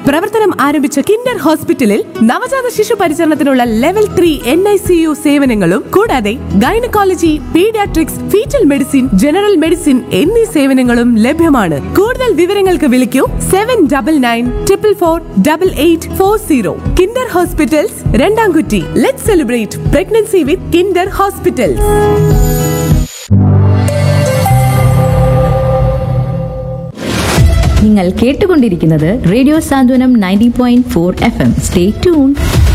പ്രവർത്തനം ആരംഭിച്ച കിൻഡർ ഹോസ്പിറ്റലിൽ നവജാത ശിശു പരിചരണത്തിനുള്ള level three N I C U സേവനങ്ങളും കൂടാതെ gynaecology paediatrics fetal medicine general medicine എന്നീ സേവനങ്ങളും ലഭ്യമാണ് കൂടുതൽ വിവരങ്ങൾക്ക് വിളിക്കൂ seven double nine triple four double eight four zero Kinder hospitals രണ്ടാംകുറ്റി let celebrate pregnancy with Kinder hospitals നിങ്ങൾ കേട്ടുകൊണ്ടിരിക്കുന്നത് radio Santhwanam ninety point four F M stay tune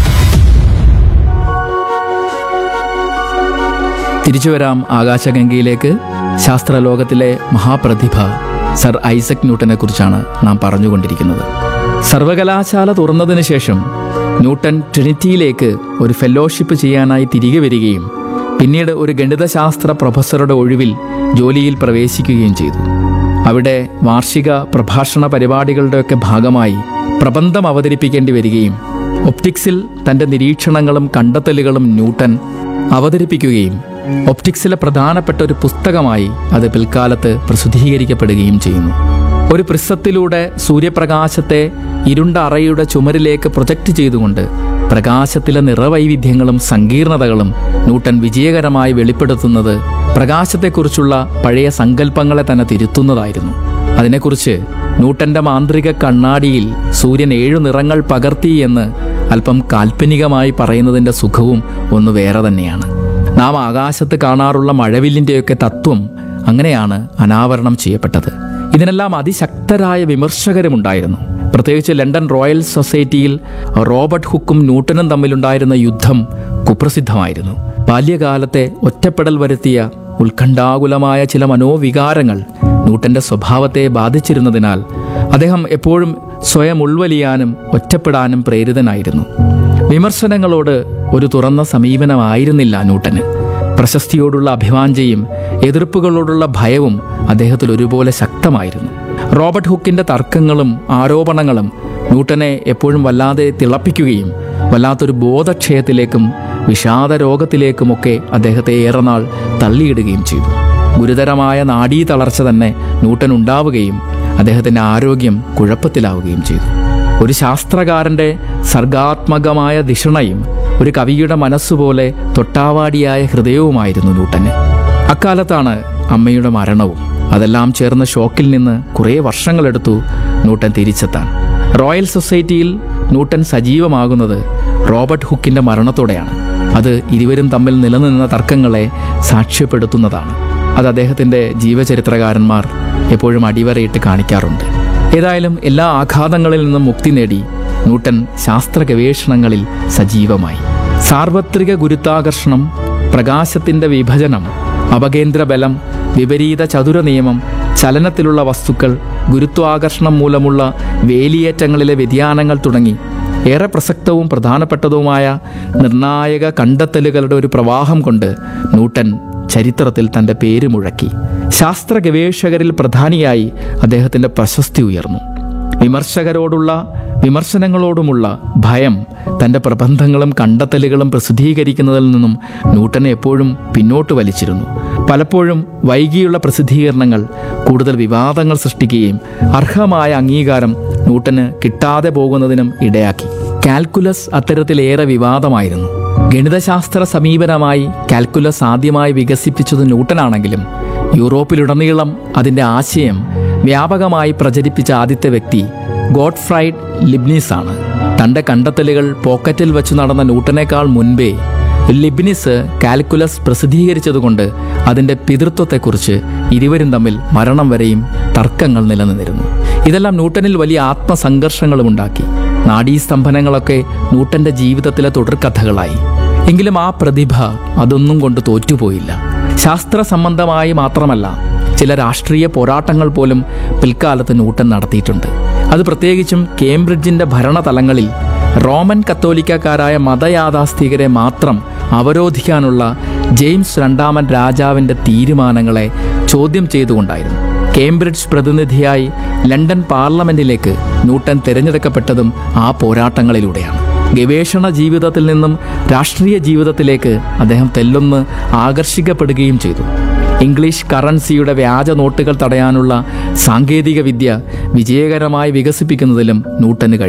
തിരിച്ചു വരാം ആകാശഗംഗയിലേക്ക് ശാസ്ത്രലോകത്തിലെ മഹാപ്രതിഭ സർ ഐസക് ന്യൂട്ടനെ കുറിച്ചാണ് നാം പറഞ്ഞുകൊണ്ടിരിക്കുന്നത് സർവകലാശാല തുറന്നതിന് ശേഷം ന്യൂട്ടൻ ട്രിനിറ്റിയിലേക്ക് ഒരു ഫെലോഷിപ്പ് ചെയ്യാനായി തിരികെ വരികയും പിന്നീട് ഒരു ഗണിതശാസ്ത്ര പ്രൊഫസറുടെ ഒഴിവിൽ ജോലിയിൽ പ്രവേശിക്കുകയും ചെയ്തു അവിടെ വാർഷിക പ്രഭാഷണ പരിപാടികളുടെയൊക്കെ ഭാഗമായി പ്രബന്ധം അവതരിപ്പിക്കേണ്ടി വരികയും ഒപ്റ്റിക്സിൽ തൻ്റെ നിരീക്ഷണങ്ങളും കണ്ടെത്തലുകളും ന്യൂട്ടൻ അവതരിപ്പിക്കുകയും ഒപ്റ്റിക്സിലെ പ്രധാനപ്പെട്ട ഒരു പുസ്തകമായി അത് പിൽക്കാലത്ത് പ്രസിദ്ധീകരിക്കപ്പെടുകയും ചെയ്യുന്നു ഒരു പ്രിസത്തിലൂടെ സൂര്യപ്രകാശത്തെ ഇരുണ്ട അറയുടെ ചുമരിലേക്ക് പ്രൊജക്റ്റ് ചെയ്തുകൊണ്ട് പ്രകാശത്തിലെ നിറവൈവിധ്യങ്ങളും സങ്കീർണതകളും ന്യൂട്ടൻ വിജയകരമായി വെളിപ്പെടുത്തുന്നത് പ്രകാശത്തെക്കുറിച്ചുള്ള പഴയ സങ്കല്പങ്ങളെ തന്നെ തിരുത്തുന്നതായിരുന്നു അതിനെക്കുറിച്ച് ന്യൂട്ടന്റെ മാന്ത്രിക കണ്ണാടിയിൽ സൂര്യൻ ഏഴു നിറങ്ങൾ പകർത്തി എന്ന് അല്പം കാൽപ്പനികമായി പറയുന്നതിൻ്റെ സുഖവും ഒന്ന് വേറെ തന്നെയാണ് നാം ആകാശത്ത് കാണാറുള്ള മഴവില്ലിൻ്റെയൊക്കെ തത്വം അങ്ങനെയാണ് അനാവരണം ചെയ്യപ്പെട്ടത് ഇതിനെല്ലാം അതിശക്തരായ വിമർശകരുമുണ്ടായിരുന്നു പ്രത്യേകിച്ച് ലണ്ടൻ റോയൽ സൊസൈറ്റിയിൽ റോബർട്ട് ഹുക്കും ന്യൂട്ടനും തമ്മിലുണ്ടായിരുന്ന യുദ്ധം കുപ്രസിദ്ധമായിരുന്നു ബാല്യകാലത്തെ ഒറ്റപ്പെടൽ വരുത്തിയ ഉത്കണ്ഠാകുലമായ ചില മനോവികാരങ്ങൾ ന്യൂട്ടന്റെ സ്വഭാവത്തെ ബാധിച്ചിരുന്നതിനാൽ അദ്ദേഹം എപ്പോഴും സ്വയം ഉൾവലിയാനും ഒറ്റപ്പെടാനും പ്രേരിതനായിരുന്നു വിമർശനങ്ങളോട് ഒരു തുറന്ന സമീപനമായിരുന്നില്ല ന്യൂട്ടന് പ്രശസ്തിയോടുള്ള അഭിവാഞ്ചയും എതിർപ്പുകളോടുള്ള ഭയവും അദ്ദേഹത്തിൽ ഒരുപോലെ ശക്തമായിരുന്നു റോബർട്ട് ഹുക്കിന്റെ തർക്കങ്ങളും ആരോപണങ്ങളും ന്യൂട്ടനെ എപ്പോഴും വല്ലാതെ തിളപ്പിക്കുകയും വല്ലാത്തൊരു ബോധക്ഷയത്തിലേക്കും വിഷാദ രോഗത്തിലേക്കുമൊക്കെ അദ്ദേഹത്തെ ഏറെ നാൾ തള്ളിയിടുകയും ചെയ്തു ഗുരുതരമായ നാഡീ തളർച്ച തന്നെ ന്യൂട്ടൻ ഉണ്ടാവുകയും അദ്ദേഹത്തിൻ്റെ ആരോഗ്യം കുഴപ്പത്തിലാവുകയും ചെയ്തു ഒരു ശാസ്ത്രകാരൻ്റെ സർഗാത്മകമായ ധിഷണയും ഒരു കവിയുടെ മനസ്സുപോലെ തൊട്ടാവാടിയായ ഹൃദയവുമായിരുന്നു ന്യൂട്ടന് അക്കാലത്താണ് അമ്മയുടെ മരണവും അതെല്ലാം ചേർന്ന ഷോക്കിൽ നിന്ന് കുറേ വർഷങ്ങളെടുത്തു ന്യൂട്ടൻ തിരിച്ചെത്താൻ റോയൽ സൊസൈറ്റിയിൽ ന്യൂട്ടൻ സജീവമാകുന്നത് റോബർട്ട് ഹുക്കിന്റെ മരണത്തോടെയാണ് അത് ഇരുവരും തമ്മിൽ നിലനിന്ന തർക്കങ്ങളെ സാക്ഷ്യപ്പെടുത്തുന്നതാണ് അത് അദ്ദേഹത്തിന്റെ ജീവചരിത്രകാരന്മാർ എപ്പോഴും അടിവരയിട്ട് കാണിക്കാറുണ്ട് ഏതായാലും എല്ലാ ആഘാതങ്ങളിൽ നിന്നും മുക്തി നേടി ന്യൂട്ടൻ ശാസ്ത്ര ഗവേഷണങ്ങളിൽ സജീവമായി സാർവത്രിക ഗുരുത്വാകർഷണം പ്രകാശത്തിന്റെ വിഭജനം അപകേന്ദ്ര ബലം വിപരീത ചതുര നിയമം ചലനത്തിലുള്ള വസ്തുക്കൾ ഗുരുത്വാകർഷണം മൂലമുള്ള വേലിയേറ്റങ്ങളിലെ വ്യതിയാനങ്ങൾ തുടങ്ങി ഏറെ പ്രസക്തവും പ്രധാനപ്പെട്ടതുമായ നിർണായക കണ്ടെത്തലുകളുടെ ഒരു പ്രവാഹം കൊണ്ട് ന്യൂട്ടൻ ചരിത്രത്തിൽ തൻ്റെ പേര് മുഴക്കി ശാസ്ത്ര ഗവേഷകരിൽ പ്രധാനിയായി അദ്ദേഹത്തിൻ്റെ പ്രശസ്തി ഉയർന്നു വിമർശകരോടുള്ള വിമർശനങ്ങളോടുമുള്ള ഭയം തൻ്റെ പ്രബന്ധങ്ങളും കണ്ടെത്തലുകളും പ്രസിദ്ധീകരിക്കുന്നതിൽ നിന്നും ന്യൂട്ടനെ എപ്പോഴും പിന്നോട്ട് വലിച്ചിരുന്നു പലപ്പോഴും വൈകിയുള്ള പ്രസിദ്ധീകരണങ്ങൾ കൂടുതൽ വിവാദങ്ങൾ സൃഷ്ടിക്കുകയും അർഹമായ അംഗീകാരം ന്യൂട്ടന് കിട്ടാതെ പോകുന്നതിനും ഇടയാക്കി കാൽക്കുലസ് അത്തരത്തിലേറെ വിവാദമായിരുന്നു ഗണിതശാസ്ത്ര സമീപനമായി കാൽക്കുലസ് ആദ്യമായി വികസിപ്പിച്ചത് ന്യൂട്ടനാണെങ്കിലും യൂറോപ്പിലുടനീളം അതിൻ്റെ ആശയം വ്യാപകമായി പ്രചരിപ്പിച്ച ആദ്യത്തെ വ്യക്തി ഗോഡ്ഫ്രൈഡ് ലിബ്നീസ് ആണ് തൻ്റെ കണ്ടെത്തലുകൾ പോക്കറ്റിൽ വെച്ച് നടന്ന ന്യൂട്ടനേക്കാൾ മുൻപേ ലിബ്നിസ് കാൽക്കുലസ് പ്രസിദ്ധീകരിച്ചതുകൊണ്ട് അതിൻ്റെ പിതൃത്വത്തെക്കുറിച്ച് ഇരുവരും തമ്മിൽ മരണം വരെയും തർക്കങ്ങൾ നിലനിന്നിരുന്നു ഇതെല്ലാം ന്യൂട്ടനിൽ വലിയ ആത്മസംഘർഷങ്ങളും ഉണ്ടാക്കി നാഡീസ്തംഭനങ്ങളൊക്കെ ന്യൂട്ടന്റെ ജീവിതത്തിലെ തുടർക്കഥകളായി എങ്കിലും ആ പ്രതിഭ അതൊന്നും കൊണ്ട് തോറ്റുപോയില്ല ശാസ്ത്ര സംബന്ധമായി മാത്രമല്ല ചില രാഷ്ട്രീയ പോരാട്ടങ്ങൾ പോലും പിൽക്കാലത്ത് ന്യൂട്ടൻ നടത്തിയിട്ടുണ്ട് അത് പ്രത്യേകിച്ചും കേംബ്രിഡ്ജിന്റെ ഭരണതലങ്ങളിൽ റോമൻ കത്തോലിക്കക്കാരായ മതയാഥാസ്ഥികരെ മാത്രം അവരോധിക്കാനുള്ള ജെയിംസ് രണ്ടാമൻ രാജാവിൻ്റെ തീരുമാനങ്ങളെ ചോദ്യം ചെയ്തുകൊണ്ടായിരുന്നു കേംബ്രിഡ്ജ് പ്രതിനിധിയായി ലണ്ടൻ പാർലമെന്റിലേക്ക് ന്യൂട്ടൻ തിരഞ്ഞെടുക്കപ്പെട്ടതും ആ പോരാട്ടങ്ങളിലൂടെയാണ് ഗവേഷണ ജീവിതത്തിൽ നിന്നും രാഷ്ട്രീയ ജീവിതത്തിലേക്ക് അദ്ദേഹം തെല്ലൊന്ന് ആകർഷിക്കപ്പെടുകയും ചെയ്തു ഇംഗ്ലീഷ് കറൻസിയുടെ വ്യാജ നോട്ടുകൾ തടയാനുള്ള സാങ്കേതിക വിദ്യ വിജയകരമായി വികസിപ്പിക്കുന്നതിലും ന്യൂട്ടന് കഴിഞ്ഞു